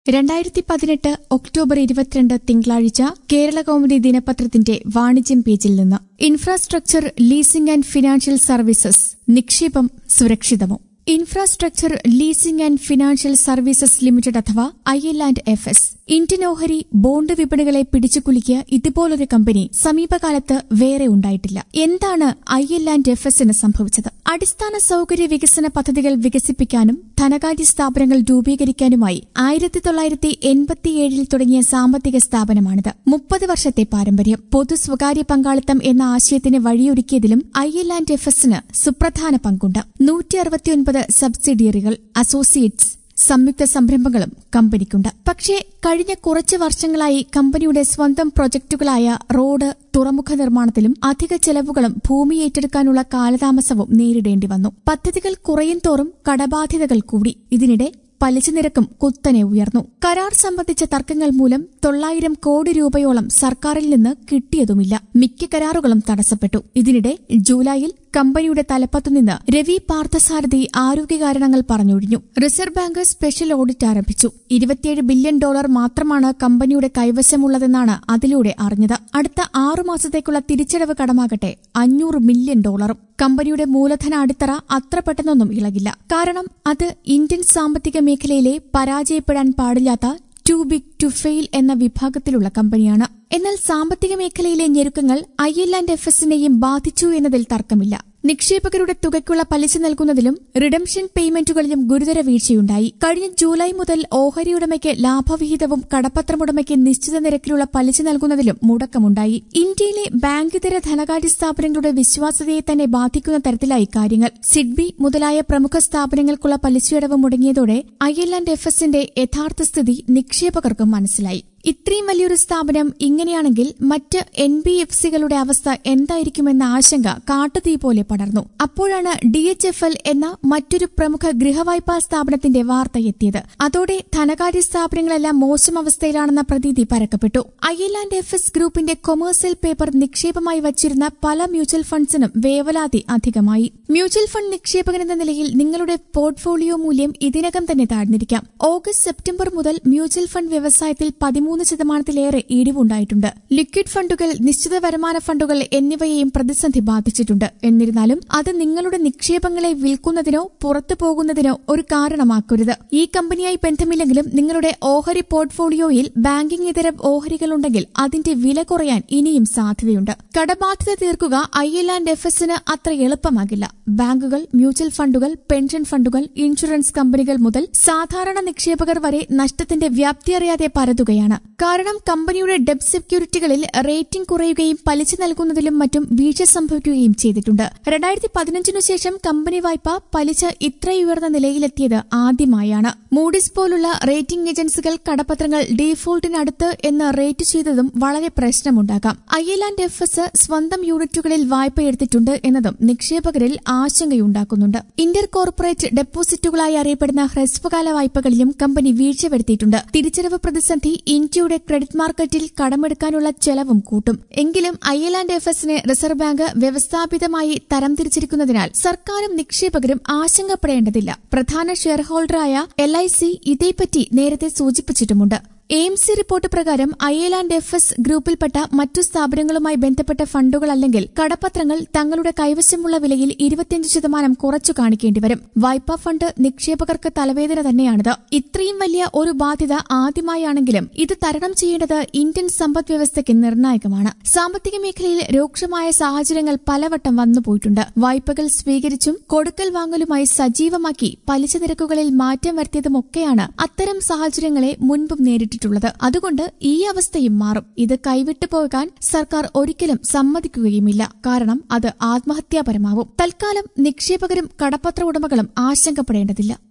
രണ്ടായിരത്തി പതിനെട്ട് ഒക്ടോബർ ഇരുപത്തിരണ്ട് തിങ്കളാഴ്ച കേരള കൗമുദി ദിനപത്രത്തിന്റെ വാണിജ്യം പേജിൽ നിന്ന് Infrastructure Leasing and Financial Services നിക്ഷേപം സുരക്ഷിതമോ Infrastructure Leasing and Financial Services Limited അഥവാ I L and F S Indian ഓഹരി ബോണ്ട് വിപണികളെ പിടിച്ചുകുലുക്കിയ ഇതുപോലൊരു കമ്പനി സമീപകാലത്ത് വേറെ ഉണ്ടായിട്ടില്ല എന്താണ് ഐ എൽ ആൻഡ് എഫ് എസിന് സംഭവിച്ചത് അടിസ്ഥാന സൌകര്യ വികസന പദ്ധതികൾ വികസിപ്പിക്കാനും ധനകാര്യ സ്ഥാപനങ്ങൾ രൂപീകരിക്കാനുമായി ആയിരത്തി തൊള്ളായിരത്തി എൺപത്തിയേഴിൽ തുടങ്ങിയ സാമ്പത്തിക സ്ഥാപനമാണിത് മുപ്പത് വർഷത്തെ പാരമ്പര്യം പൊതു സ്വകാര്യ പങ്കാളിത്തം എന്ന ആശയത്തിന് വഴിയൊരുക്കിയതിലും ഐ എൽ ആൻഡ് എഫ് എസിന് സുപ്രധാന പങ്കുണ്ട് നൂറ്റി അറുപത്തിയൊൻപത് സബ്സിഡിയറികൾ അസോസിയേറ്റ്സ് സംയുക്ത സംരംഭങ്ങളും കമ്പനിക്കുണ്ട് പക്ഷേ കഴിഞ്ഞ കുറച്ച് വർഷങ്ങളായി കമ്പനിയുടെ സ്വന്തം പ്രൊജക്ടുകളായ റോഡ് തുറമുഖ നിർമ്മാണത്തിലും അധിക ചെലവുകളും ഭൂമി ഏറ്റെടുക്കാനുള്ള കാലതാമസവും നേരിടേണ്ടി വന്നു പദ്ധതികൾ കുറയും തോറും കടബാധ്യതകൾ കൂടി ഇതിനിടെ പലിശ നിരക്കും കുത്തനെ ഉയർന്നു കരാർ സംബന്ധിച്ച തർക്കങ്ങൾ മൂലം തൊള്ളായിരം കോടി രൂപയോളം സർക്കാരിൽ നിന്ന് കിട്ടിയതുമില്ല മിക്ക കരാറുകളും തടസ്സപ്പെട്ടു ഇതിനിടെ ജൂലൈയിൽ കമ്പനിയുടെ തലപ്പത്തുനിന്ന് രവി പാർത്ഥസാരഥി ആരോഗ്യകാരണങ്ങൾ പറഞ്ഞൊഴിഞ്ഞു റിസർവ് ബാങ്ക് സ്പെഷ്യൽ ഓഡിറ്റ് ആരംഭിച്ചു ഇരുപത്തിയേഴ് ബില്യൺ ഡോളർ മാത്രമാണ് കമ്പനിയുടെ കൈവശമുള്ളതെന്നാണ് അതിലൂടെ അറിഞ്ഞത് അടുത്ത ആറു മാസത്തേക്കുള്ള തിരിച്ചടവ് കടമാകട്ടെ അഞ്ഞൂറ് മില്യൺ ഡോളറും കമ്പനിയുടെ മൂലധന അടിത്തറ അത്ര പെട്ടെന്നൊന്നും ഇളകില്ല കാരണം അത് ഇന്ത്യൻ സാമ്പത്തിക മേഖലയിലെ പരാജയപ്പെടാൻ പാടില്ലാത്ത ടു ബിഗ് ടു ഫെയിൽ എന്ന വിഭാഗത്തിലുള്ള കമ്പനിയാണ് എന്നാൽ സാമ്പത്തിക മേഖലയിലെ ഞെരുക്കങ്ങൾ ഐ എൽ ആൻഡ് എഫ് എസിനെയും ബാധിച്ചു എന്നതിൽ തർക്കമില്ല നിക്ഷേപകരുടെ തുകയ്ക്കുള്ള പലിശ നൽകുന്നതിലും റിഡംഷൻ പേയ്മെന്റുകളിലും ഗുരുതര വീഴ്ചയുണ്ടായി കഴിഞ്ഞ ജൂലൈ മുതൽ ഓഹരി ഉടമയ്ക്ക് ലാഭവിഹിതവും കടപ്പത്രമുടമയ്ക്ക് നിശ്ചിത നിരക്കിലുള്ള പലിശ നൽകുന്നതിലും മുടക്കമുണ്ടായി ഇന്ത്യയിലെ ബാങ്കിതര ധനകാര്യ സ്ഥാപനങ്ങളുടെ വിശ്വാസ്യതയെ തന്നെ ബാധിക്കുന്ന തരത്തിലായി കാര്യങ്ങൾ സിഡ്ബി മുതലായ പ്രമുഖ സ്ഥാപനങ്ങൾക്കുള്ള പലിശയടവ് മുടങ്ങിയതോടെ ഐ എൽ ആൻഡ് എഫ് എസിന്റെ യഥാർത്ഥ സ്ഥിതി നിക്ഷേപകർക്കും മനസ്സിലായി ഇത്രയും വലിയൊരു സ്ഥാപനം ഇങ്ങനെയാണെങ്കിൽ മറ്റ് എൻ ബി എഫ് സികളുടെ അവസ്ഥ എന്തായിരിക്കുമെന്ന ആശങ്ക കാട്ടുതീ പോലെ പടർന്നു അപ്പോഴാണ് ഡി എച്ച് എഫ് എൽ എന്ന മറ്റൊരു പ്രമുഖ ഗൃഹവായ്പാ സ്ഥാപനത്തിന്റെ വാർത്ത എത്തിയത് അതോടെ ധനകാര്യ സ്ഥാപനങ്ങളെല്ലാം മോശം അവസ്ഥയിലാണെന്ന പ്രതീതി പരക്കപ്പെട്ടു I L and F S ഗ്രൂപ്പിന്റെ കൊമേഴ്സ്യൽ പേപ്പർ നിക്ഷേപമായി വച്ചിരുന്ന പല മ്യൂച്വൽ ഫണ്ട്സിനും വേവലാതി അധികമായി മ്യൂച്വൽ ഫണ്ട് നിക്ഷേപകനെന്ന നിലയിൽ നിങ്ങളുടെ പോർട്ട്ഫോളിയോ മൂല്യം ഇതിനകം തന്നെ താഴ്ന്നിരിക്കാം ഓഗസ്റ്റ് സെപ്റ്റംബർ മുതൽ മ്യൂച്വൽ ഫണ്ട് വ്യവസായത്തിൽ പതിമൂന്ന് ശതമാനത്തിലേറെ ഇടിവുണ്ടായിട്ടുണ്ട് ലിക്വിഡ് ഫണ്ടുകൾ നിശ്ചിത വരുമാന ഫണ്ടുകൾ എന്നിവയെയും പ്രതിസന്ധി ബാധിച്ചിട്ടുണ്ട് എന്നിരുന്നാലും അത് നിങ്ങളുടെ നിക്ഷേപങ്ങളെ വിൽക്കുന്നതിനോ പുറത്തു പോകുന്നതിനോ ഒരു കാരണമാക്കരുത് ഈ കമ്പനിയായി ബന്ധമില്ലെങ്കിലും നിങ്ങളുടെ ഓഹരി പോർട്ട്ഫോളിയോയിൽ ബാങ്കിംഗ് ഇതര ഓഹരികളുണ്ടെങ്കിൽ അതിന്റെ വില കുറയാൻ ഇനിയും സാധ്യതയുണ്ട് കടബാധ്യത തീർക്കുക ഐ എൽ ആൻഡ് എഫ് എസിന് അത്ര എളുപ്പമാകില്ല ബാങ്കുകൾ മ്യൂച്വൽ ഫണ്ടുകൾ പെൻഷൻ ഫണ്ടുകൾ ഇൻഷുറൻസ് കമ്പനികൾ മുതൽ സാധാരണ നിക്ഷേപകർ വരെ നഷ്ടത്തിന്റെ വ്യാപ്തി അറിയാതെ പരതുകയാണ് കാരണം കമ്പനിയുടെ ഡെബ് സെക്യൂരിറ്റികളിൽ റേറ്റിംഗ് കുറയുകയും പലിശ നൽകുന്നതിലും മറ്റും വീഴ്ച സംഭവിക്കുകയും ചെയ്തിട്ടുണ്ട് രണ്ടായിരത്തി പതിനഞ്ചിനു ശേഷം കമ്പനി വായ്പ പലിശ ഇത്ര ഉയർന്ന നിലയിലെത്തിയത് ആദ്യമായാണ് മൂഡിസ് പോലുള്ള റേറ്റിംഗ് ഏജൻസികൾ കടപ്പത്രങ്ങൾ ഡീഫോൾട്ടിനടുത്ത് എന്ന് റേറ്റ് ചെയ്തതും വളരെ പ്രശ്നമുണ്ടാകാം I L and F S സ്വന്തം യൂണിറ്റുകളിൽ വായ്പ എടുത്തിട്ടുണ്ട് എന്നതും നിക്ഷേപകരിൽ ആശങ്കയുണ്ടാക്കുന്നുണ്ട് ഇന്റർ കോർപ്പറേറ്റ് ഡെപ്പോസിറ്റുകളായി അറിയപ്പെടുന്ന ഹ്രസ്വകാല വായ്പകളിലും കമ്പനി വീഴ്ച വരുത്തിയിട്ടുണ്ട് തിരിച്ചടവ് പ്രതിസന്ധി ഇന്ത്യയുടെ ക്രെഡിറ്റ് മാർക്കറ്റിൽ കടമെടുക്കാനുള്ള ചെലവും കൂട്ടും എങ്കിലും ഐ എൽ ആൻഡ് എഫ് എസിനെ റിസർവ് ബാങ്ക് വ്യവസ്ഥാപിതമായി തരംതിരിച്ചിരിക്കുന്നതിനാൽ സർക്കാരും നിക്ഷേപകരും ആശങ്കപ്പെടേണ്ടതില്ല പ്രധാന ഷെയർ ഹോൾഡറായ എൽ ഐ സി ഇതേപ്പറ്റി നേരത്തെ സൂചിപ്പിച്ചിട്ടുമുണ്ട് എം സി റിപ്പോർട്ട് പ്രകാരം I L and F S ഗ്രൂപ്പിൽപ്പെട്ട മറ്റു സ്ഥാപനങ്ങളുമായി ബന്ധപ്പെട്ട ഫണ്ടുകൾ അല്ലെങ്കിൽ കടപ്പത്രങ്ങൾ തങ്ങളുടെ കൈവശമുള്ള വിലയിൽ ഇരുപത്തിയഞ്ച് ശതമാനം കുറച്ചു കാണിക്കേണ്ടി വരും വായ്പാ ഫണ്ട് നിക്ഷേപകർക്ക് തലവേദന തന്നെയാണിത് ഇത്രയും വലിയ ഒരു ബാധ്യത ആദ്യമായാണെങ്കിലും ഇത് തരണം ചെയ്യേണ്ടത് ഇന്ത്യൻ സമ്പദ് വ്യവസ്ഥയ്ക്ക് നിർണായകമാണ് സാമ്പത്തിക മേഖലയിൽ രൂക്ഷമായ സാഹചര്യങ്ങൾ പലവട്ടം വന്നുപോയിട്ടുണ്ട് വായ്പകൾ സ്വീകരിച്ചും കൊടുക്കൽ വാങ്ങലുമായി സജീവമാക്കി പലിശ നിരക്കുകളിൽ മാറ്റം വരുത്തിയതുമൊക്കെയാണ് അത്തരം സാഹചര്യങ്ങളെ മുൻപും നേരിട്ടിട്ടുള്ളത് അതുകൊണ്ട് ഈ അവസ്ഥയും മാറും ഇത് കൈവിട്ടു പോകാൻ സർക്കാർ ഒരിക്കലും സമ്മതിക്കുകയുമില്ല കാരണം അത് ആത്മഹത്യാപരമാവും തൽക്കാലം നിക്ഷേപകരും കടപ്പത്ര ഉടമകളും ആശങ്കപ്പെടേണ്ടതില്ല